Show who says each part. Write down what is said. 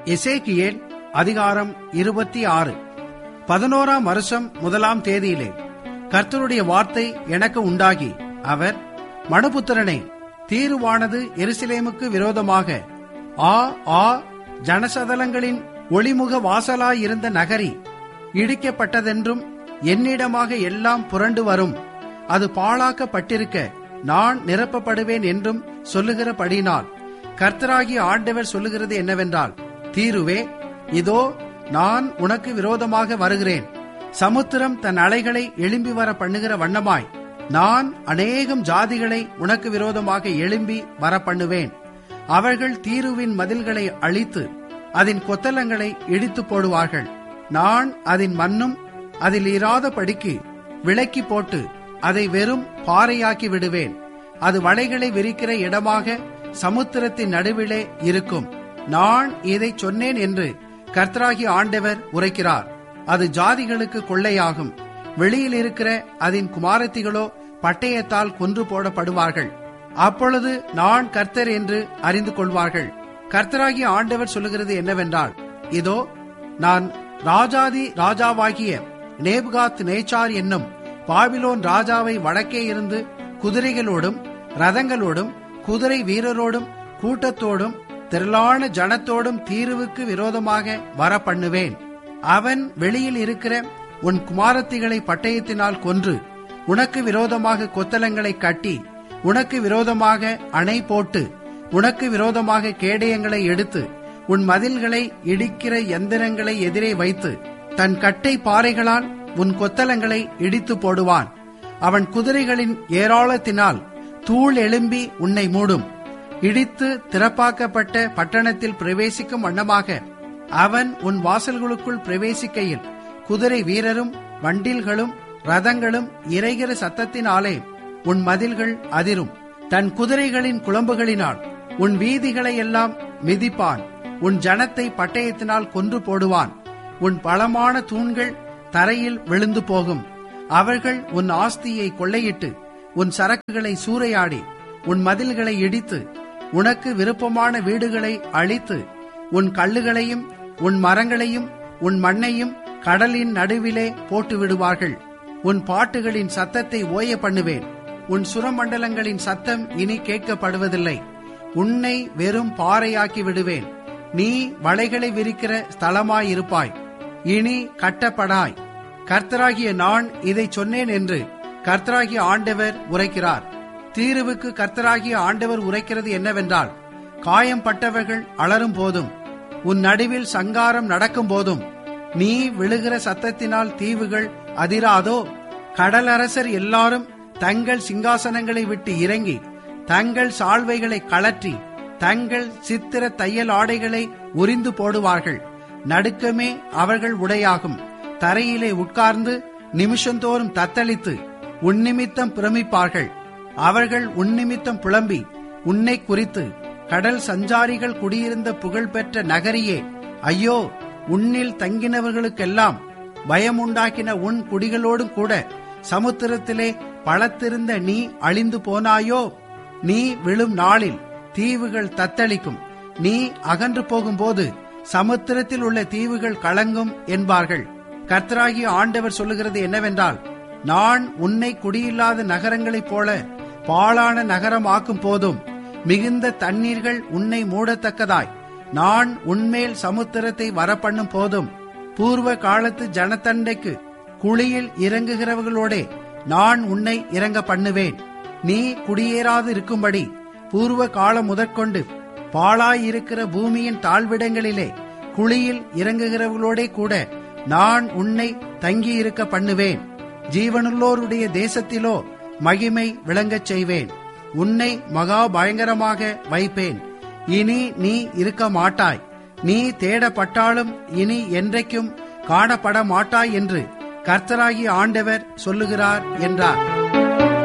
Speaker 1: எசேக்கியேல் அதிகாரம் இருபத்தி ஆறு பதினோராம் வருஷம் முதலாம் தேதியிலே கர்த்தருடைய வார்த்தை எனக்கு உண்டாகி அவர் மனுபுத்திரனே தீருவானது எருசலேமுக்கு விரோதமாக ஆ ஆ ஜனசதலங்களின் ஒளிமுக வாசலாயிருந்த நகரி இடிக்கப்பட்டதென்றும் என்னிடமாக எல்லாம் புரண்டு வரும் அது பாழாக்கப்பட்டிருக்க நான் நிரப்பப்படுவேன் என்றும் சொல்லுகிறபடினால் கர்த்தராகிய ஆண்டவர் சொல்லுகிறது என்னவென்றால் தீருவே இதோ நான் உனக்கு விரோதமாக வருகிறேன் சமுத்திரம் தன் அலைகளை எழும்பி வர பண்ணுகிற வண்ணமாய் நான் அநேகம் ஜாதிகளை உனக்கு விரோதமாக எழும்பி வர பண்ணுவேன் அவர்கள் தீருவின் மதில்களை அழித்து அதன் கொத்தலங்களை இடித்து போடுவார்கள் நான் அதன் மண்ணும் அதில் இராதபடிக்கு விலக்கி போட்டு அதை வெறும் பாறையாக்கி விடுவேன் அது வலைகளை விரிக்கிற இடமாக சமுத்திரத்தின் நடுவிலே இருக்கும் நான் இதை சொன்னேன் என்று கர்த்தராகி ஆண்டவர் உரைக்கிறார் அது ஜாதிகளுக்கு கொள்ளையாகும் வெளியில் இருக்கிற அதன் குமாரத்திகளோ பட்டயத்தால் கொன்று போடப்படுவார்கள் அப்பொழுது நான் கர்த்தர் என்று அறிந்து கொள்வார்கள் கர்த்தராகிய ஆண்டவர் சொல்லுகிறது என்னவென்றால் இதோ நான் ராஜாதி ராஜாவாகிய நேபுகாத் நேச்சார் என்னும் பாபிலோன் ராஜாவை வடக்கே இருந்து குதிரைகளோடும் ரதங்களோடும் குதிரை வீரரோடும் கூட்டத்தோடும் திரளான ஜனத்தோடும் தீர்வுக்கு விரோதமாக வர பண்ணுவேன் அவன் வெளியில் இருக்கிற உன் குமாரத்திகளை பட்டயத்தினால் கொன்று உனக்கு விரோதமாக கொத்தலங்களை கட்டி உனக்கு விரோதமாக அணை போட்டு உனக்கு விரோதமாக கேடயங்களை எடுத்து உன் மதில்களை இடிக்கிற எந்திரங்களை எதிரே வைத்து தன் கட்டை பாறைகளால் உன் கொத்தலங்களை இடித்து போடுவான் அவன் குதிரைகளின் ஏராளத்தினால் தூள் எழும்பி உன்னை மூடும் இடித்து திறப்பாக்கப்பட்ட பட்டணத்தில் பிரவேசிக்கும் வண்ணமாக அவன் உன் வாசல்களுக்குள் பிரவேசிக்கையில் குதிரை வீரரும் வண்டில்களும் ரதங்களும் இறைகிற சத்தத்தினாலே உன் மதில்கள் அதிரும் தன் குதிரைகளின் குழம்புகளினால் உன் வீதிகளை எல்லாம் மிதிப்பான் உன் ஜனத்தை பட்டயத்தினால் கொன்று போடுவான் உன் பலமான தூண்கள் தரையில் விழுந்து போகும் அவர்கள் உன் ஆஸ்தியை கொள்ளையிட்டு உன் சரக்குகளை சூறையாடி உன் மதில்களை இடித்து உனக்கு விருப்பமான வீடுகளை அழித்து உன் கல்லுகளையும் உன் மரங்களையும் உன் மண்ணையும் கடலின் நடுவிலே போட்டு விடுவார்கள் உன் பாட்டுகளின் சத்தத்தை ஓய பண்ணுவேன் உன் சுரமண்டலங்களின் சத்தம் இனி கேட்கப்படுவதில்லை உன்னை வெறும் பாறையாக்கி விடுவேன் நீ வலைகளை விரிக்கிற ஸ்தலமாயிருப்பாய் இனி கட்டப்படாய் கர்த்தராகிய நான் இதை சொன்னேன் என்று கர்த்தராகிய ஆண்டவர் உரைக்கிறார் தீருவுக்கு கர்த்தராகிய ஆண்டவர் உரைக்கிறது என்னவென்றால் காயம் பட்டவர்கள் அலரும் போதும் உன் நடுவில் சங்காரம் நடக்கும் போதும் நீ விழுகிற சத்தத்தினால் தீவுகள் அதிராதோ கடலரசர் எல்லாரும் தங்கள் சிங்காசனங்களை விட்டு இறங்கி தங்கள் சால்வைகளை கழற்றி தங்கள் சித்திர தையல் ஆடைகளை உரிந்து போடுவார்கள் நடுக்கமே அவர்கள் உடையாகும் தரையிலே உட்கார்ந்து நிமிஷந்தோறும் தத்தளித்து உன்னிமித்தம் பிரமிப்பார்கள் அவர்கள் உன்னிமித்தம் புலம்பி உன்னை குறித்து கடல் சஞ்சாரிகள் குடியிருந்த புகழ்பெற்ற நகரியே ஐயோ உன்னில் தங்கினவர்களுக்கெல்லாம் பயமுண்டாக்கின உன் குடிகளோடும் கூட சமுத்திரத்திலே பழத்திருந்த நீ அழிந்து போனாயோ நீ விழும் நாளில் தீவுகள் தத்தளிக்கும் நீ அகன்று போகும்போது சமுத்திரத்தில் உள்ள தீவுகள் கலங்கும் என்பார்கள் கர்த்தராகிய ஆண்டவர் சொல்லுகிறது என்னவென்றால் நான் உன்னை குடியில்லாத நகரங்களைப் போல பாழான நகரம் ஆக்கும் போதும் மிகுந்த தண்ணீர்கள் உன்னை மூடத்தக்கதாய் நான் உன்மேல் சமுத்திரத்தை வரப்பண்ணும் போதும் பூர்வ காலத்து ஜனத்தண்டைக்கு குழியில் இறங்குகிறவர்களோடே நான் உன்னை இறங்க பண்ணுவேன் நீ குடியேறாது இருக்கும்படி பூர்வ காலம் முதற்கொண்டு பாழாயிருக்கிற பூமியின் தாழ்விடங்களிலே குழியில் இறங்குகிறவர்களோடே கூட நான் உன்னை தங்கியிருக்க பண்ணுவேன் ஜீவனுள்ளோருடைய தேசத்திலோ மகிமை விளங்கச் செய்வேன் உன்னை மகா பயங்கரமாக வைப்பேன் இனி நீ இருக்க மாட்டாய் நீ தேடப்பட்டாலும் இனி என்றைக்கும் காணப்பட மாட்டாய் என்று கர்த்தராகி ஆண்டவர் சொல்லுகிறார் என்றார்